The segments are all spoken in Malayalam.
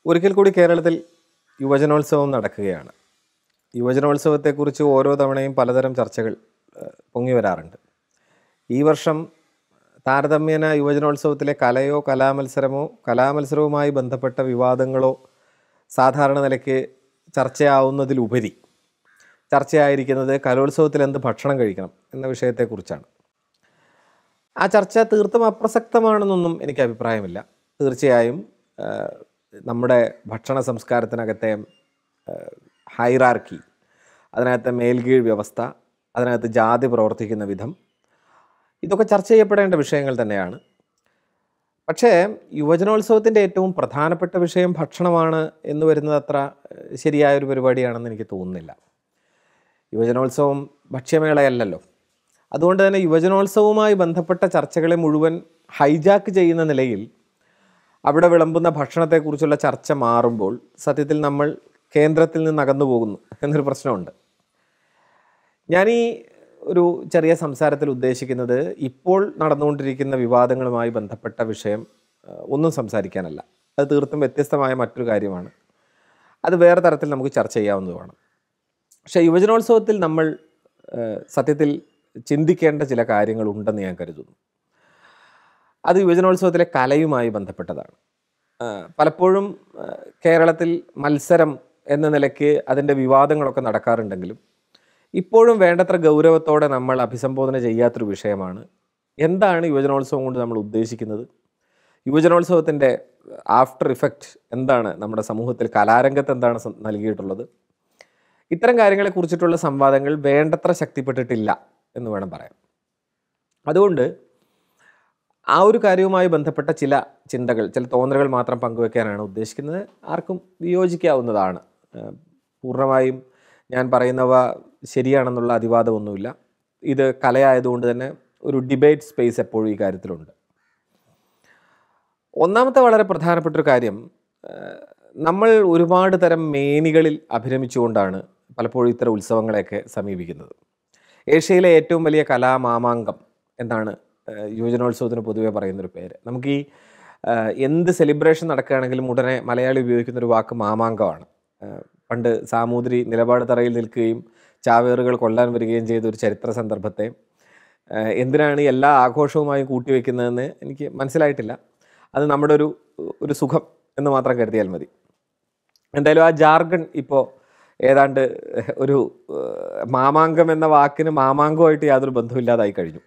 ഒരിക്കൽ കൂടി കേരളത്തിൽ യുവജനോത്സവം നടക്കുകയാണ് യുവജനോത്സവത്തെക്കുറിച്ച് ഓരോ തവണയും പലതരം ചർച്ചകൾ ഏഹ്, പൊങ്ങി വരാറുണ്ട് ഈ വർഷം താരതമ്യേന യുവജനോത്സവത്തിലെ കലയോ കലാമത്സരമോ കലാമത്സരവുമായി ബന്ധപ്പെട്ട വിവാദങ്ങളോ സാധാരണ നിലയ്ക്ക് ചർച്ചയാവുന്നതിലുപരി ചർച്ചയായിരിക്കുന്നത് കലോത്സവത്തിൽ എന്ത് ഭക്ഷണം കഴിക്കണം എന്ന വിഷയത്തെക്കുറിച്ചാണ് ആ ചർച്ച തീർത്തും അപ്രസക്തമാണെന്നൊന്നും എനിക്ക് അഭിപ്രായമില്ല തീർച്ചയായും ആ, നമ്മുടെ ഭക്ഷണ സംസ്കാരത്തിനകത്തെ ഹൈറാർക്കി അതിനകത്തെ മേൽകീഴ് വ്യവസ്ഥ അതിനകത്ത് ജാതി പ്രവർത്തിക്കുന്ന വിധം ഇതൊക്കെ ചർച്ച ചെയ്യപ്പെടേണ്ട വിഷയങ്ങൾ തന്നെയാണ് പക്ഷേ യുവജനോത്സവത്തിൻ്റെ ഏറ്റവും പ്രധാനപ്പെട്ട വിഷയം ഭക്ഷണമാണ് എന്ന് വരുന്നത് അത്ര ഏഹ്, ശരിയായൊരു പരിപാടിയാണെന്ന് എനിക്ക് തോന്നുന്നില്ല യുവജനോത്സവം ഭക്ഷ്യമേളയല്ലല്ലോ അതുകൊണ്ട് തന്നെ യുവജനോത്സവവുമായി ബന്ധപ്പെട്ട ചർച്ചകളെ മുഴുവൻ ഹൈജാക്ക് ചെയ്യുന്ന നിലയിൽ അവിടെ വിളമ്പുന്ന ഭക്ഷണത്തെക്കുറിച്ചുള്ള ചർച്ച മാറുമ്പോൾ സത്യത്തിൽ നമ്മൾ കേന്ദ്രത്തിൽ നിന്ന് അകന്നു പോകുന്നു എന്നൊരു പ്രശ്നമുണ്ട് ഞാൻ ഈ ഒരു ചെറിയ സംസാരത്തിൽ ഉദ്ദേശിക്കുന്നത് ഇപ്പോൾ നടന്നുകൊണ്ടിരിക്കുന്ന വിവാദങ്ങളുമായി ബന്ധപ്പെട്ട വിഷയം ആ, ഒന്നും സംസാരിക്കാനല്ല അത് തീർത്തും വ്യത്യസ്തമായ മറ്റൊരു കാര്യമാണ് അത് വേറെ തരത്തിൽ നമുക്ക് ചർച്ച ചെയ്യാവുന്നതുമാണ് പക്ഷേ യുവജനോത്സവത്തിൽ നമ്മൾ ആ, സത്യത്തിൽ ചിന്തിക്കേണ്ട ചില കാര്യങ്ങളുണ്ടെന്ന് ഞാൻ കരുതുന്നു അത് യുവജനോത്സവത്തിലെ കലയുമായി ബന്ധപ്പെട്ടതാണ് ആ, പലപ്പോഴും ആ, കേരളത്തിൽ മത്സരം എന്ന നിലയ്ക്ക് അതിൻ്റെ വിവാദങ്ങളൊക്കെ നടക്കാറുണ്ടെങ്കിലും ഇപ്പോഴും വേണ്ടത്ര ഗൗരവത്തോടെ നമ്മൾ അഭിസംബോധന ചെയ്യാത്തൊരു വിഷയമാണ് എന്താണ് യുവജനോത്സവം കൊണ്ട് നമ്മൾ ഉദ്ദേശിക്കുന്നത് യുവജനോത്സവത്തിൻ്റെ ആഫ്റ്റർ ഇഫക്റ്റ് എന്താണ് നമ്മുടെ സമൂഹത്തിൽ കലാരംഗത്ത് എന്താണ് സം- നൽകിയിട്ടുള്ളത് ഇത്തരം കാര്യങ്ങളെക്കുറിച്ചിട്ടുള്ള സംവാദങ്ങൾ വേണ്ടത്ര ശക്തിപ്പെട്ടിട്ടില്ല എന്ന് വേണം പറയാം അതുകൊണ്ട് ആ ഒരു കാര്യവുമായി ബന്ധപ്പെട്ട ചില ചിന്തകൾ ചില തോന്നലുകൾ മാത്രം പങ്കുവെക്കാനാണ് ഉദ്ദേശിക്കുന്നത് ആർക്കും വിയോജിക്കാവുന്നതാണ് ഏഹ് പൂർണ്ണമായും ഞാൻ പറയുന്നവ ശരിയാണെന്നുള്ള അതിവാദമൊന്നുമില്ല ഇത് കലയായതുകൊണ്ട് തന്നെ ഒരു ഡിബേറ്റ് സ്പേസ് എപ്പോഴും ഈ കാര്യത്തിലുണ്ട് ഒന്നാമത്തെ വളരെ പ്രധാനപ്പെട്ട ഒരു കാര്യം ഏഹ് നമ്മൾ ഒരുപാട് തരം മേനികളിൽ അഭിരമിച്ചുകൊണ്ടാണ് പലപ്പോഴും ഇത്തരം ഉത്സവങ്ങളെയൊക്കെ സമീപിക്കുന്നത് ഏഷ്യയിലെ ഏറ്റവും വലിയ കലാമാമാങ്കം എന്നാണ് ഏഹ് യുവജനോത്സവത്തിന് പൊതുവെ പറയുന്നൊരു പേര് നമുക്ക് ഈ ഏഹ് എന്ത് സെലിബ്രേഷൻ നടക്കുകയാണെങ്കിലും ഉടനെ മലയാളി ഉപയോഗിക്കുന്ന ഒരു വാക്ക് മാമാങ്കമാണ് ഏഹ് പണ്ട് സാമൂതിരി നിലപാട് തറയിൽ നിൽക്കുകയും ചാവേറുകൾ കൊല്ലാൻ വരികയും ചെയ്ത ഒരു ചരിത്ര സന്ദർഭത്തെ ഏഹ് എന്തിനാണ് ഈ എല്ലാ ആഘോഷവുമായും കൂട്ടിവെക്കുന്നതെന്ന് എനിക്ക് മനസ്സിലായിട്ടില്ല അത് നമ്മുടെ ഒരു ഒരു സുഖം എന്ന് മാത്രം കരുതിയാൽ മതി എന്തായാലും ആ ജാർഗൺ ഇപ്പോൾ ഏതാണ്ട് ഒരു ഏഹ്, മാമാങ്കം എന്ന വാക്കിന് മാമാങ്കമായിട്ട് യാതൊരു ബന്ധമില്ലാതായി കഴിഞ്ഞു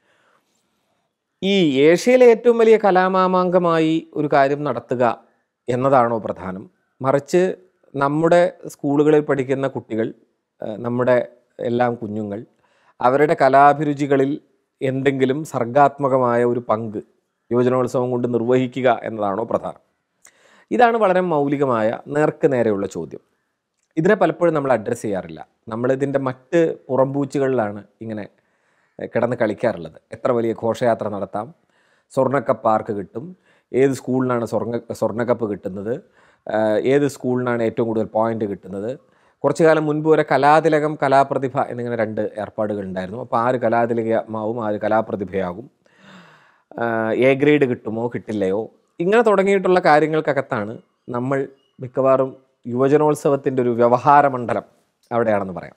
ഈ ഏഷ്യയിലെ ഏറ്റവും വലിയ കലാമാമാങ്കമായി ഒരു കാര്യം നടത്തുക എന്നതാണോ പ്രധാനം മറിച്ച് നമ്മുടെ സ്കൂളുകളിൽ പഠിക്കുന്ന കുട്ടികൾ ഏഹ്, നമ്മുടെ എല്ലാം കുഞ്ഞുങ്ങൾ അവരുടെ കലാഭിരുചികളിൽ എന്തെങ്കിലും സർഗാത്മകമായ ഒരു പങ്ക് യുവജനോത്സവം കൊണ്ട് നിർവഹിക്കുക എന്നതാണോ പ്രധാനം ഇതാണ് വളരെ മൗലികമായ നേർക്ക് നേരെയുള്ള ചോദ്യം ഇതിനെ പലപ്പോഴും നമ്മൾ അഡ്രസ്സ് ചെയ്യാറില്ല നമ്മളിതിൻ്റെ മറ്റ് പുറംപൂച്ചുകളിലാണ് ഇങ്ങനെ എഹ്, കിടന്ന് കളിക്കാറുള്ളത് എത്ര വലിയ ഘോഷയാത്ര നടത്താം സ്വർണ്ണക്കപ്പ് ആർക്ക് കിട്ടും ഏത് സ്കൂളിനാണ് സ്വർണ്ണ സ്വർണ്ണക്കപ്പ് കിട്ടുന്നത് ആഹ്, ഏത് സ്കൂളിനാണ് ഏറ്റവും കൂടുതൽ പോയിന്റ് കിട്ടുന്നത് കുറച്ചു കാലം മുൻപ് വരെ കലാതിലകം കലാപ്രതിഭ എന്നിങ്ങനെ രണ്ട് ഏർപ്പാടുകൾ ഉണ്ടായിരുന്നു അപ്പോൾ ആര് കലാതിലകമാവും ആര് കലാപ്രതിഭയാകും ആഹ് എ ഗ്രേഡ് കിട്ടുമോ കിട്ടില്ലയോ ഇങ്ങനെ തുടങ്ങിയിട്ടുള്ള കാര്യങ്ങൾക്കകത്താണ് നമ്മൾ മിക്കവാറും യുവജനോത്സവത്തിൻ്റെ ഒരു വ്യവഹാര മണ്ഡലം അവിടെയാണെന്ന് പറയാം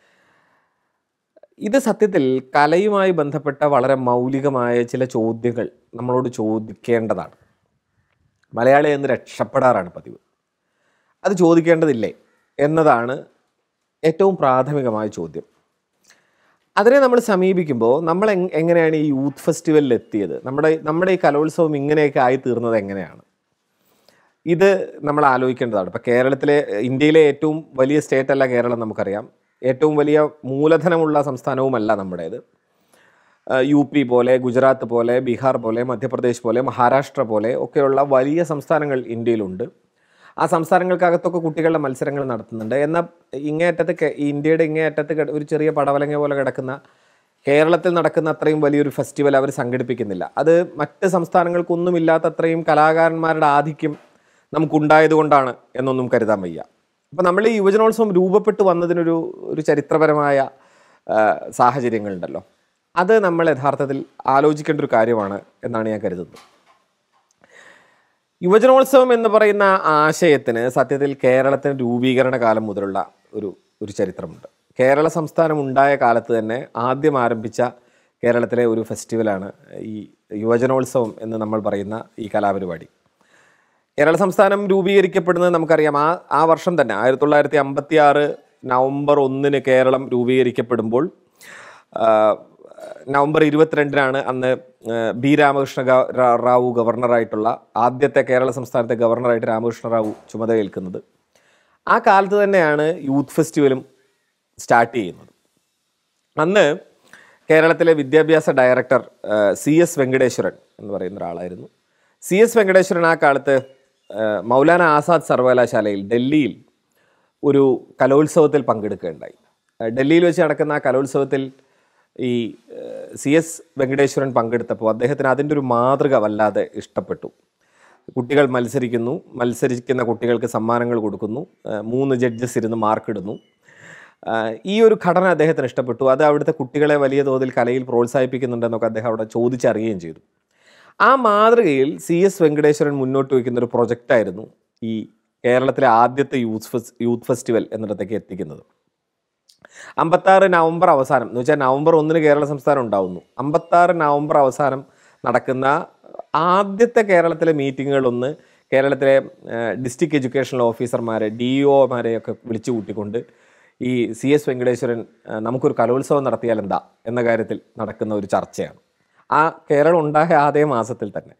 ഇത് സത്യത്തിൽ കലയുമായി ബന്ധപ്പെട്ട വളരെ മൗലികമായ ചില ചോദ്യങ്ങൾ നമ്മളോട് ചോദിക്കേണ്ടതാണ് മലയാളി എന്ന് രക്ഷപ്പെടാറാണ് പതിവ് അത് ചോദിക്കേണ്ടതില്ലേ എന്നതാണ് ഏറ്റവും പ്രാഥമികമായ ചോദ്യം അതിനെ നമ്മൾ സമീപിക്കുമ്പോൾ നമ്മൾ എങ്- എങ്ങനെയാണ് ഈ യൂത്ത് ഫെസ്റ്റിവലിൽ എത്തിയത് നമ്മുടെ നമ്മുടെ ഈ കലോത്സവം ഇങ്ങനെയൊക്കെ ആയി തീർന്നത് എങ്ങനെയാണ് ഇത് നമ്മൾ ആലോചിക്കേണ്ടതാണ് ഇപ്പോൾ കേരളത്തിലെ ഇന്ത്യയിലെ ഏറ്റവും വലിയ സ്റ്റേറ്റ് അല്ല കേരളം നമുക്കറിയാം ഏറ്റവും വലിയ മൂലധനമുള്ള സംസ്ഥാനവുമല്ല നമ്മുടേത് ആ, യു പി പോലെ ഗുജറാത്ത് പോലെ ബീഹാർ പോലെ മധ്യപ്രദേശ് പോലെ മഹാരാഷ്ട്ര പോലെ ഒക്കെയുള്ള വലിയ സംസ്ഥാനങ്ങൾ ഇന്ത്യയിലുണ്ട് ആ സംസ്ഥാനങ്ങൾക്കകത്തൊക്കെ കുട്ടികളുടെ മത്സരങ്ങൾ നടത്തുന്നുണ്ട് എന്നാൽ ഇങ്ങേയറ്റത്ത് കെ- ഈ ഇന്ത്യയുടെ ഇങ്ങേയറ്റത്ത് കിട- ഒരു ചെറിയ പടവലങ്ങ പോലെ കിടക്കുന്ന കേരളത്തിൽ നടക്കുന്ന അത്രയും വലിയൊരു ഫെസ്റ്റിവൽ അവർ സംഘടിപ്പിക്കുന്നില്ല അത് മറ്റ് സംസ്ഥാനങ്ങൾക്കൊന്നുമില്ലാത്ത അത്രയും കലാകാരന്മാരുടെ ആധിക്യം നമുക്കുണ്ടായത് കൊണ്ടാണ് എന്നൊന്നും കരുതാൻ വയ്യ അപ്പം നമ്മൾ ഈ യുവജനോത്സവം രൂപപ്പെട്ടു വന്നതിനൊരു ഒരു ചരിത്രപരമായ ആ, സാഹചര്യങ്ങളുണ്ടല്ലോ അത് നമ്മൾ യഥാർത്ഥത്തിൽ ആലോചിക്കേണ്ട ഒരു കാര്യമാണ് എന്നാണ് ഞാൻ കരുതുന്നത് യുവജനോത്സവം എന്ന് പറയുന്ന ആശയത്തിന് സത്യത്തിൽ കേരളത്തിന് രൂപീകരണ കാലം മുതലുള്ള ഒരു ഒരു ചരിത്രമുണ്ട് കേരള സംസ്ഥാനം ഉണ്ടായ കാലത്ത് തന്നെ ആദ്യം ആരംഭിച്ച കേരളത്തിലെ ഒരു ഫെസ്റ്റിവലാണ് ഈ യുവജനോത്സവം എന്ന് നമ്മൾ പറയുന്ന ഈ കലാപരിപാടി കേരള സംസ്ഥാനം രൂപീകരിക്കപ്പെടുന്നത് നമുക്കറിയാം ആ ആ വർഷം തന്നെ ആയിരത്തി തൊള്ളായിരത്തി അമ്പത്തി ആറ് നവംബർ ഒന്നിന് കേരളം രൂപീകരിക്കപ്പെടുമ്പോൾ ആ, നവംബർ ഇരുപത്തിരണ്ടിനാണ് അന്ന് ആ, ബി രാമകൃഷ്ണ ഗ- റാ- റാവു ഗവർണറായിട്ടുള്ള ആദ്യത്തെ കേരള സംസ്ഥാനത്തെ ഗവർണറായിട്ട് രാമകൃഷ്ണ റാവു ചുമതലയേൽക്കുന്നത് ആ കാലത്ത് തന്നെയാണ് യൂത്ത് ഫെസ്റ്റിവലും സ്റ്റാർട്ട് ചെയ്യുന്നത് അന്ന് കേരളത്തിലെ വിദ്യാഭ്യാസ ഡയറക്ടർ സി എസ് വെങ്കടേശ്വരൻ എന്ന് പറയുന്ന ഒരാളായിരുന്നു സി എസ് വെങ്കടേശ്വരൻ ആ കാലത്ത് ആ, മൗലാന ആസാദ് സർവകലാശാലയിൽ ഡൽഹിയിൽ ഒരു കലോത്സവത്തിൽ പങ്കെടുക്കുകയുണ്ടായി ആ, ഡൽഹിയിൽ വെച്ച് നടക്കുന്ന ആ കലോത്സവത്തിൽ ഈ സി എസ് വെങ്കടേശ്വരൻ പങ്കെടുത്തപ്പോൾ അദ്ദേഹത്തിന് അതിൻ്റെ ഒരു മാതൃക വല്ലാതെ ഇഷ്ടപ്പെട്ടു കുട്ടികൾ മത്സരിക്കുന്നു മത്സരിക്കുന്ന കുട്ടികൾക്ക് സമ്മാനങ്ങൾ കൊടുക്കുന്നു ആ, മൂന്ന് ജഡ്ജസ് ഇരുന്ന് മാർക്കിടുന്നു ആ, ഈ ഒരു ഘടന അദ്ദേഹത്തിന് ഇഷ്ടപ്പെട്ടു അത് അവിടുത്തെ കുട്ടികളെ വലിയ തോതിൽ കലയിൽ പ്രോത്സാഹിപ്പിക്കുന്നുണ്ടെന്നൊക്കെ അദ്ദേഹം അവിടെ ചോദിച്ചറിയുകയും ചെയ്തു ആ മാതൃകയിൽ സി എസ് വെങ്കടേശ്വരൻ മുന്നോട്ട് വയ്ക്കുന്ന ഒരു പ്രൊജക്റ്റായിരുന്നു ഈ കേരളത്തിലെ ആദ്യത്തെ യൂത്ത് ഫെസ് യൂത്ത് ഫെസ്റ്റിവൽ എന്നിടത്തേക്ക് എത്തിക്കുന്നത് അമ്പത്താറ് നവംബർ അവസാനം എന്ന് വെച്ചാൽ നവംബർ ഒന്നിന് കേരള സംസ്ഥാനം ഉണ്ടാവുന്നു അമ്പത്താറ് നവംബർ അവസാനം നടക്കുന്ന ആദ്യത്തെ കേരളത്തിലെ മീറ്റിങ്ങുകളൊന്ന് കേരളത്തിലെ ഡിസ്ട്രിക്ട് എഡ്യൂക്കേഷണൽ ഓഫീസർമാരെ ഡി ഒമാരെയൊക്കെ വിളിച്ചു കൂട്ടിക്കൊണ്ട് ഈ സി എസ് വെങ്കടേശ്വരൻ ആ, നമുക്കൊരു കലോത്സവം നടത്തിയാൽ എന്താ എന്ന കാര്യത്തിൽ നടക്കുന്ന ഒരു ചർച്ചയാണ് ആ കേരളം ഉണ്ടായ ആദ്യ മാസത്തിൽ തന്നെ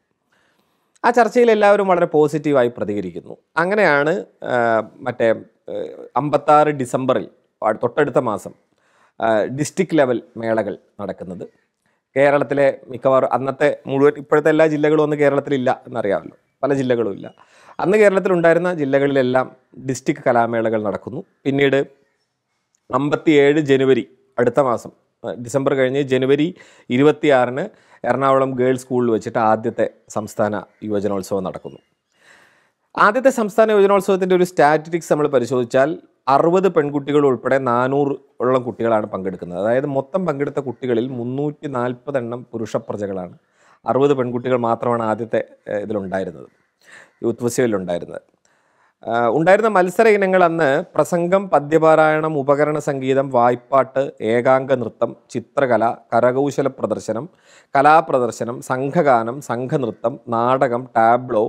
ആ ചർച്ചയിൽ എല്ലാവരും വളരെ പോസിറ്റീവായി പ്രതികരിക്കുന്നു അങ്ങനെയാണ് ആ, മറ്റേ അമ്പത്താറ് ഡിസംബറിൽ ആ, തൊട്ടടുത്ത മാസം ഡിസ്ട്രിക്ട് ലെവൽ മേളകൾ നടക്കുന്നത് കേരളത്തിലെ മിക്കവാറും അന്നത്തെ മുഴുവൻ ഇപ്പോഴത്തെ എല്ലാ ജില്ലകളും ഒന്നും കേരളത്തിലില്ല എന്നറിയാമല്ലോ പല ജില്ലകളും ഇല്ല അന്ന് കേരളത്തിലുണ്ടായിരുന്ന ജില്ലകളിലെല്ലാം ഡിസ്ട്രിക്ട് കലാമേളകൾ നടക്കുന്നു പിന്നീട് അമ്പത്തിയേഴ് ജനുവരി അടുത്ത മാസം ആ, ഡിസംബർ കഴിഞ്ഞ് ജനുവരി ഇരുപത്തിയാറിന് എറണാകുളം ഗേൾസ് സ്കൂളിൽ വെച്ചിട്ട് ആദ്യത്തെ സംസ്ഥാന യുവജനോത്സവം നടക്കുന്നു ആദ്യത്തെ സംസ്ഥാന യുവജനോത്സവത്തിൻ്റെ ഒരു സ്റ്റാറ്റിസ്റ്റിക്സ് നമ്മൾ പരിശോധിച്ചാൽ അറുപത് പെൺകുട്ടികൾ ഉൾപ്പെടെ നാനൂറ് ഉള്ളം കുട്ടികളാണ് പങ്കെടുക്കുന്നത് അതായത് മൊത്തം പങ്കെടുത്ത കുട്ടികളിൽ മുന്നൂറ്റി നാൽപ്പത് എണ്ണം പുരുഷ പ്രജകളാണ് അറുപത് പെൺകുട്ടികൾ മാത്രമാണ് ആദ്യത്തെ ഏഹ്, ഇതിലുണ്ടായിരുന്നത് യൂത്ത് ഫെസ്റ്റിവലിലുണ്ടായിരുന്നത് ആഹ് ഉണ്ടായിരുന്ന മത്സര ഇനങ്ങൾ അന്ന് പ്രസംഗം പദ്യപാരായണം ഉപകരണ സംഗീതം വായ്പാട്ട് ഏകാംഗ നൃത്തം ചിത്രകല കരകൗശല പ്രദർശനം കലാപ്രദർശനം സംഘഗാനം സംഘനൃത്തം നാടകം ടാബ്ലോ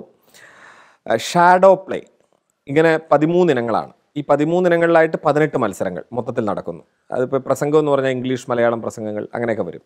ഷാഡോ പ്ലേ ഇങ്ങനെ പതിമൂന്ന് ഇനങ്ങളാണ് ഈ പതിമൂന്ന് ഇനങ്ങളിലായിട്ട് പതിനെട്ട് മത്സരങ്ങൾ മൊത്തത്തിൽ നടക്കുന്നു അതിപ്പോൾ പ്രസംഗം എന്ന് പറഞ്ഞാൽ ഇംഗ്ലീഷ് മലയാളം പ്രസംഗങ്ങൾ അങ്ങനെയൊക്കെ വരും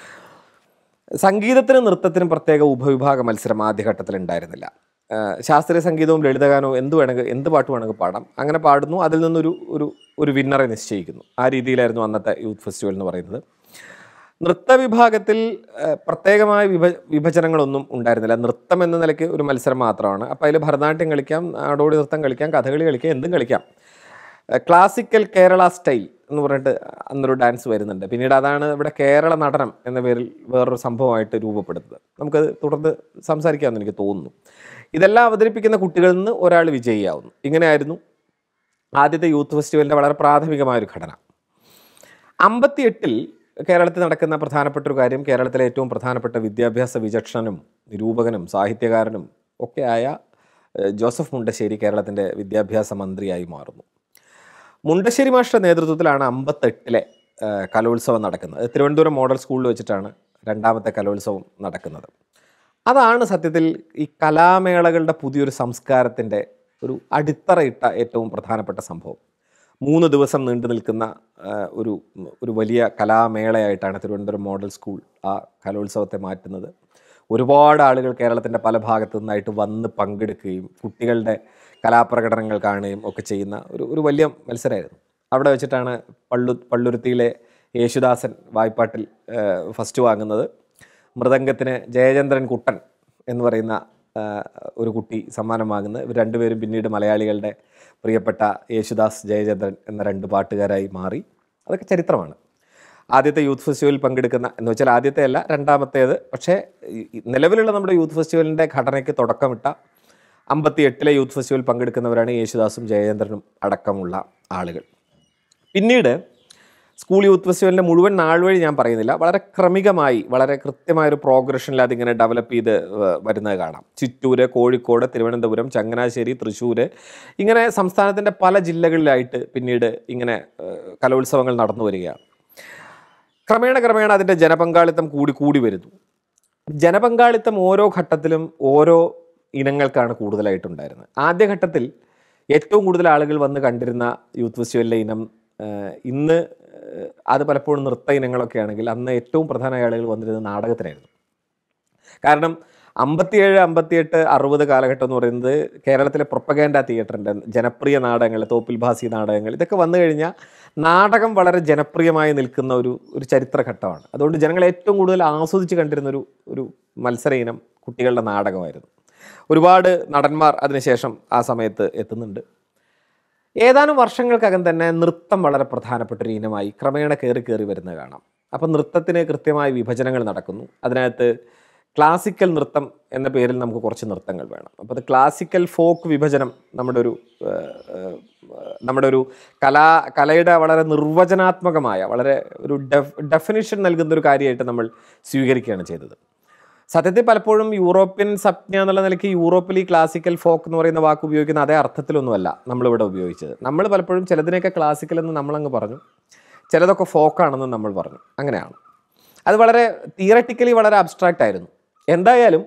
സംഗീതത്തിനും നൃത്തത്തിനും പ്രത്യേക ഉപവിഭാഗ മത്സരം ആദ്യഘട്ടത്തിൽ ഉണ്ടായിരുന്നില്ല ആ, ശാസ്ത്രീയ സംഗീതവും ലളിതഗാനവും എന്ത് വേണമെങ്കിൽ എന്ത് പാട്ട് വേണമെങ്കിൽ പാടാം അങ്ങനെ പാടുന്നു അതിൽ നിന്നൊരു ഒരു ഒരു വിന്നറെ നിശ്ചയിക്കുന്നു ആ രീതിയിലായിരുന്നു അന്നത്തെ യൂത്ത് ഫെസ്റ്റിവൽ എന്ന് പറയുന്നത് നൃത്ത വിഭാഗത്തിൽ ആ, പ്രത്യേകമായ വിഭ വിഭജനങ്ങളൊന്നും ഉണ്ടായിരുന്നില്ല നൃത്തം എന്ന നിലയ്ക്ക് ഒരു മത്സരം മാത്രമാണ് അപ്പോൾ അതിൽ ഭരതനാട്യം കളിക്കാം നാടോടി നൃത്തം കളിക്കാം കഥകളി കളിക്കാം എന്തും കളിക്കാം ക്ലാസിക്കൽ കേരള സ്റ്റൈൽ എന്ന് പറഞ്ഞിട്ട് അന്നൊരു ഡാൻസ് വരുന്നുണ്ട് പിന്നീട് അതാണ് ഇവിടെ കേരള നടനം എന്ന പേരിൽ വേറൊരു സംഭവമായിട്ട് രൂപപ്പെടുന്നത് നമുക്കത് തുടർന്ന് സംസാരിക്കാമെന്ന് എനിക്ക് തോന്നുന്നു ഇതെല്ലാം അവതരിപ്പിക്കുന്ന കുട്ടികളിൽ നിന്ന് ഒരാൾ വിജയിയാവുന്നു ഇങ്ങനെയായിരുന്നു ആദ്യത്തെ യൂത്ത് ഫെസ്റ്റിവലിൻ്റെ വളരെ പ്രാഥമികമായ ഒരു ഘടന അമ്പത്തിയെട്ടിൽ കേരളത്തിൽ നടക്കുന്ന പ്രധാനപ്പെട്ട ഒരു കാര്യം കേരളത്തിലെ ഏറ്റവും പ്രധാനപ്പെട്ട വിദ്യാഭ്യാസ വിചക്ഷണനും നിരൂപകനും സാഹിത്യകാരനും ഒക്കെയായ ഏഹ്, ജോസഫ് മുണ്ടശ്ശേരി കേരളത്തിൻ്റെ വിദ്യാഭ്യാസ മന്ത്രിയായി മാറുന്നു മുണ്ടശ്ശേരി മാഷ്ട നേതൃത്വത്തിലാണ് അമ്പത്തെട്ടിലെ ഏഹ്, കലോത്സവം നടക്കുന്നത് തിരുവനന്തപുരം മോഡൽ സ്കൂളിൽ വെച്ചിട്ടാണ് രണ്ടാമത്തെ കലോത്സവം നടക്കുന്നത് അതാണ് സത്യത്തിൽ ഈ കലാമേളകളുടെ പുതിയൊരു സംസ്കാരത്തിൻ്റെ ഒരു അടിത്തറയിട്ട ഏറ്റവും പ്രധാനപ്പെട്ട സംഭവം മൂന്ന് ദിവസം നീണ്ടു നിൽക്കുന്ന ആ, ഒരു ഒരു വലിയ കലാമേളയായിട്ടാണ് തിരുവനന്തപുരം മോഡൽ സ്കൂൾ ആ കലോത്സവത്തെ മാറ്റുന്നത് ഒരുപാട് ആളുകൾ കേരളത്തിൻ്റെ പല ഭാഗത്തു നിന്നായിട്ട് വന്ന് പങ്കെടുക്കുകയും കുട്ടികളുടെ കലാപ്രകടനങ്ങൾ കാണുകയും ഒക്കെ ചെയ്യുന്ന ഒരു ഒരു വലിയ മത്സരമായിരുന്നു അവിടെ വെച്ചിട്ടാണ് പള്ളു പള്ളുരുത്തിയിലെ യേശുദാസൻ വായ്പാട്ടിൽ ഫസ്റ്റ് വാങ്ങുന്നത് മൃദംഗത്തിന് ജയചന്ദ്രൻ കുട്ടൻ എന്ന് പറയുന്ന ആ, ഒരു കുട്ടി സമ്മാനം വാങ്ങുന്നത് ഇവർ രണ്ടുപേരും പിന്നീട് മലയാളികളുടെ പ്രിയപ്പെട്ട യേശുദാസ് ജയചന്ദ്രൻ എന്ന രണ്ട് പാട്ടുകാരായി മാറി അതൊക്കെ ചരിത്രമാണ് ആദ്യത്തെ യൂത്ത് ഫെസ്റ്റിവലിൽ പങ്കെടുക്കുന്ന എന്ന് വെച്ചാൽ ആദ്യത്തെ അല്ല രണ്ടാമത്തേത് പക്ഷേ ഈ- ഈ നിലവിലുള്ള നമ്മുടെ യൂത്ത് ഫെസ്റ്റിവലിൻ്റെ ഘടനയ്ക്ക് തുടക്കമിട്ട അമ്പത്തി എട്ടിലെ യൂത്ത് ഫെസ്റ്റിവൽ പങ്കെടുക്കുന്നവരാണ് യേശുദാസും ജയചന്ദ്രനും അടക്കമുള്ള ആളുകൾ പിന്നീട് സ്കൂൾ യൂത്ത് ഫെസ്റ്റിവലിൻ്റെ മുഴുവൻ നാൾ വഴി ഞാൻ പറയുന്നില്ല വളരെ ക്രമികമായി വളരെ കൃത്യമായ ഒരു പ്രോഗ്രഷനിൽ അതിങ്ങനെ ഡെവലപ്പ് ചെയ്ത് വ- വരുന്നത് കാണാം ചിറ്റൂര് കോഴിക്കോട് തിരുവനന്തപുരം ചങ്ങനാശ്ശേരി തൃശ്ശൂർ ഇങ്ങനെ സംസ്ഥാനത്തിൻ്റെ പല ജില്ലകളിലായിട്ട് പിന്നീട് ഇങ്ങനെ ഏഹ്, കലോത്സവങ്ങൾ നടന്നു വരികയാണ് ക്രമേണ ക്രമേണ അതിൻ്റെ ജനപങ്കാളിത്തം കൂടി കൂടി വരുന്നു ജനപങ്കാളിത്തം ഓരോ ഘട്ടത്തിലും ഓരോ ഇനങ്ങൾക്കാണ് കൂടുതലായിട്ടുണ്ടായിരുന്നത് ആദ്യഘട്ടത്തിൽ ഏറ്റവും കൂടുതൽ ആളുകൾ വന്ന് കണ്ടിരുന്ന യൂത്ത് ഫെസ്റ്റിവലിലെ ഇനം ആഹ്, ഇന്ന് ആഹ്, അത് പലപ്പോഴും നൃത്ത ഇനങ്ങളൊക്കെ ആണെങ്കിൽ അന്ന് ഏറ്റവും പ്രധാനമായ ആളുകൾ വന്നിരുന്നത് നാടകത്തിനായിരുന്നു കാരണം അമ്പത്തിയേഴ് അമ്പത്തിയെട്ട് അറുപത് കാലഘട്ടം എന്ന് പറയുന്നത് കേരളത്തിലെ പ്രൊപ്പഗാൻഡ തിയേറ്ററിൻ്റെ ജനപ്രിയ നാടകങ്ങൾ തോപ്പിൽ ഭാസി നാടകങ്ങൾ ഇതൊക്കെ വന്നു കഴിഞ്ഞാൽ നാടകം വളരെ ജനപ്രിയമായി നിൽക്കുന്ന ഒരു ഒരു ചരിത്രഘട്ടമാണ് അതുകൊണ്ട് ജനങ്ങൾ ഏറ്റവും കൂടുതൽ ആസ്വദിച്ച് കണ്ടിരുന്ന ഒരു ഒരു മത്സര ഇനം കുട്ടികളുടെ നാടകമായിരുന്നു ഒരുപാട് നടന്മാർ അതിനുശേഷം ആ സമയത്ത് എത്തുന്നുണ്ട് ഏതാനും വർഷങ്ങൾക്കകം തന്നെ നൃത്തം വളരെ പ്രധാനപ്പെട്ട ഒരു ഇനമായി ക്രമേണ കയറി കയറി വരുന്നത് കാണാം അപ്പം നൃത്തത്തിന് കൃത്യമായ വിഭജനങ്ങൾ നടക്കുന്നു അതിനകത്ത് ക്ലാസിക്കൽ നൃത്തം എന്ന പേരിൽ നമുക്ക് കുറച്ച് നൃത്തങ്ങൾ വേണം അപ്പോൾ അത് ക്ലാസിക്കൽ ഫോക്ക് വിഭജനം നമ്മുടെ ഒരു ഏഹ്, ഏഹ്, നമ്മുടെ ഒരു കലാ കലയുടെ വളരെ നിർവചനാത്മകമായ വളരെ ഒരു ഡെഫ് ഡെഫിനിഷൻ നൽകുന്ന ഒരു കാര്യമായിട്ട് നമ്മൾ സ്വീകരിക്കുകയാണ് ചെയ്തത് സത്യത്തിൽ പലപ്പോഴും യൂറോപ്യൻ സംജ്ഞ എന്നുള്ള നിലയ്ക്ക് യൂറോപ്പിൽ ഈ ക്ലാസിക്കൽ ഫോക്ക് എന്ന് പറയുന്ന വാക്ക് ഉപയോഗിക്കുന്ന അതേ അർത്ഥത്തിലൊന്നുമല്ല നമ്മളിവിടെ ഉപയോഗിച്ചത് നമ്മൾ പലപ്പോഴും ചിലതിനെയൊക്കെ ക്ലാസിക്കൽ എന്ന് നമ്മളങ്ങ് പറഞ്ഞു ചിലതൊക്കെ ഫോക്കാണെന്ന് നമ്മൾ പറഞ്ഞു അങ്ങനെയാണ് അത് വളരെ തിയററ്റിക്കലി വളരെ അബ്സ്ട്രാക്റ്റ് ആയിരുന്നു എന്തായാലും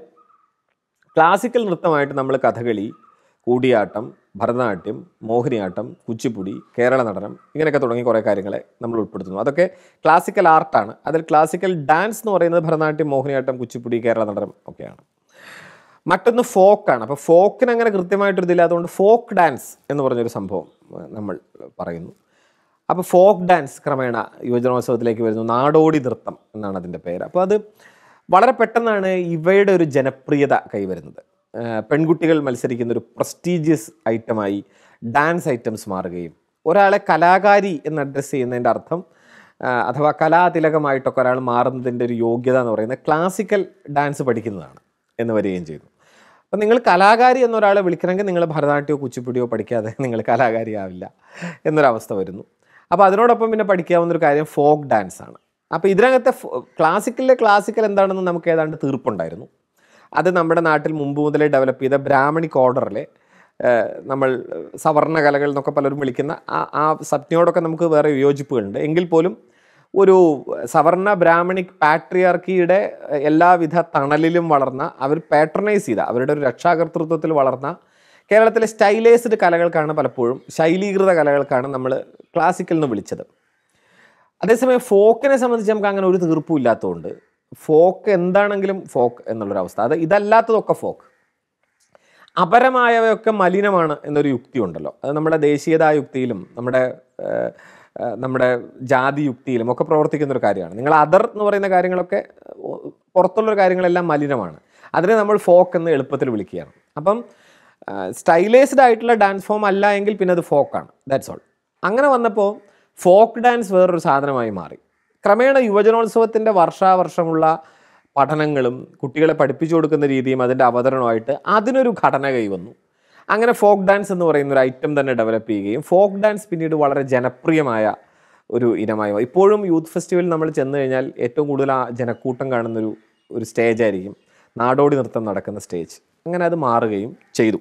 ക്ലാസിക്കൽ നൃത്തമായിട്ട് നമ്മൾ കഥകളി കൂടിയാട്ടം ഭരതനാട്യം മോഹിനിയാട്ടം കുച്ചിപ്പുടി കേരള നടനം ഇങ്ങനെയൊക്കെ തുടങ്ങി കുറേ കാര്യങ്ങളെ നമ്മൾ ഉൾപ്പെടുത്തുന്നു അതൊക്കെ ക്ലാസിക്കൽ ആർട്ടാണ് അതിൽ ക്ലാസിക്കൽ ഡാൻസ് എന്ന് പറയുന്നത് ഭരതനാട്യം മോഹിനിയാട്ടം കുച്ചിപ്പുടി കേരള നടനം ഒക്കെയാണ് മറ്റൊന്ന് ഫോക്കാണ് അപ്പോൾ ഫോക്കിന് അങ്ങനെ കൃത്യമായിട്ടൊരു ഇതില്ല അതുകൊണ്ട് ഫോക്ക് ഡാൻസ് എന്ന് പറഞ്ഞൊരു സംഭവം ഏഹ്, നമ്മൾ പറയുന്നു അപ്പോൾ ഫോക്ക് ഡാൻസ് ക്രമേണ യുവജനോത്സവത്തിലേക്ക് വരുന്നു നാടോടി നൃത്തം എന്നാണ് അതിൻ്റെ പേര് അപ്പോൾ അത് വളരെ പെട്ടെന്നാണ് ഇവയുടെ ഒരു ജനപ്രിയത കൈവരുന്നത് ഏഹ് പെൺകുട്ടികൾ മത്സരിക്കുന്ന ഒരു പ്രസ്റ്റീജിയസ് ഐറ്റമായി ഡാൻസ് ഐറ്റംസ് മാറുകയും ഒരാളെ കലാകാരി എന്ന് അഡ്രസ്സ് ചെയ്യുന്നതിൻ്റെ അർത്ഥം ആഹ് അഥവാ കലാതിലകമായിട്ടൊക്കെ ഒരാൾ മാറുന്നതിൻ്റെ ഒരു യോഗ്യത എന്ന് പറയുന്നത് ക്ലാസിക്കൽ ഡാൻസ് പഠിക്കുന്നതാണ് എന്ന് വരികയും ചെയ്തു അപ്പം നിങ്ങൾ കലാകാരി എന്നൊരാളെ വിളിക്കണമെങ്കിൽ നിങ്ങൾ ഭരതനാട്യമോ കുച്ചിപ്പുടിയോ പഠിക്കാതെ നിങ്ങൾ കലാകാരി ആവില്ല എന്നൊരവസ്ഥ വരുന്നു അപ്പോൾ അതിനോടൊപ്പം പിന്നെ പഠിക്കാവുന്ന ഒരു കാര്യം ഫോക്ക് ഡാൻസ് ആണ് അപ്പോൾ ഇതിനകത്തെ ക്ലാസിക്കലിലെ ക്ലാസിക്കൽ എന്താണെന്ന് നമുക്ക് ഏതാണ്ട് തീർപ്പുണ്ടായിരുന്നു അത് നമ്മുടെ നാട്ടിൽ മുമ്പ് മുതലേ ഡെവലപ്പ് ചെയ്ത ബ്രാഹ്മണിക് ഓർഡറിലെ ഏഹ്, നമ്മൾ സവർണ കലകൾ എന്നൊക്കെ പലരും വിളിക്കുന്ന ആ ആ സപ്നയോടൊക്കെ നമുക്ക് വേറെ വിയോജിപ്പുകളുണ്ട് എങ്കിൽ പോലും ഒരു സവർണ ബ്രാഹ്മണിക് പാട്രിയാർക്കിയുടെ എല്ലാവിധ തണലിലും വളർന്ന അവർ പാട്രണൈസ് ചെയ്ത അവരുടെ ഒരു രക്ഷാകർതൃത്വത്തിൽ വളർന്ന കേരളത്തിലെ സ്റ്റൈലൈസ്ഡ് കലകൾക്കാണ് പലപ്പോഴും ശൈലീകൃത കലകൾക്കാണ് നമ്മൾ ക്ലാസിക്കൽ എന്ന് വിളിച്ചത് അതേസമയം ഫോക്കിനെ സംബന്ധിച്ച് നമുക്ക് അങ്ങനെ ഒരു തീർപ്പും ഇല്ലാത്തതുകൊണ്ട് ഫോക്ക് എന്താണെങ്കിലും ഫോക്ക് എന്നുള്ളൊരവസ്ഥ അത് ഇതല്ലാത്തതൊക്കെ ഫോക്ക് അപരമായവയൊക്കെ മലിനമാണ് എന്നൊരു യുക്തി ഉണ്ടല്ലോ അത് നമ്മുടെ ദേശീയതാ യുക്തിയിലും നമ്മുടെ ഏഹ്, ഏഹ്, നമ്മുടെ ജാതി യുക്തിയിലും ഒക്കെ പ്രവർത്തിക്കുന്ന ഒരു കാര്യമാണ് നിങ്ങൾ അതർ എന്ന് പറയുന്ന കാര്യങ്ങളൊക്കെ ഏഹ്, പുറത്തുള്ള കാര്യങ്ങളെല്ലാം മലിനമാണ് അതിനെ നമ്മൾ ഫോക്ക് എന്ന് എളുപ്പത്തിൽ വിളിക്കുകയാണ് അപ്പം സ്റ്റൈലൈസ്ഡ് ആയിട്ടുള്ള ഡാൻസ് ഫോം അല്ല എങ്കിൽ പിന്നെ അത് ഫോക്കാണ് ദാറ്റ്സ് ഓൾ അങ്ങനെ വന്നപ്പോൾ ഫോക്ക് ഡാൻസ് വേറൊരു സാധനമായി മാറി ക്രമേണ യുവജനോത്സവത്തിൻ്റെ വർഷാവർഷമുള്ള പഠനങ്ങളും കുട്ടികളെ പഠിപ്പിച്ചു കൊടുക്കുന്ന രീതിയും അതിൻ്റെ അവതരണമായിട്ട് അതിനൊരു ഘടന കൈവന്നു അങ്ങനെ ഫോക്ക് ഡാൻസ് എന്ന് പറയുന്ന ഒരു ഐറ്റം തന്നെ ഡെവലപ്പ് ചെയ്യുകയും ഫോക്ക് ഡാൻസ് പിന്നീട് വളരെ ജനപ്രിയമായ ഒരു ഇനമായി മാറി. ഇപ്പോഴും യൂത്ത് ഫെസ്റ്റിവലിൽ നമ്മൾ ചെന്ന് കഴിഞ്ഞാൽ ഏറ്റവും കൂടുതൽ ആ ജനക്കൂട്ടം കാണുന്നൊരു ഒരു സ്റ്റേജ് ആയിരിക്കും നാടോടി നൃത്തം നടക്കുന്ന സ്റ്റേജ് അങ്ങനെ അത് മാറുകയും ചെയ്തു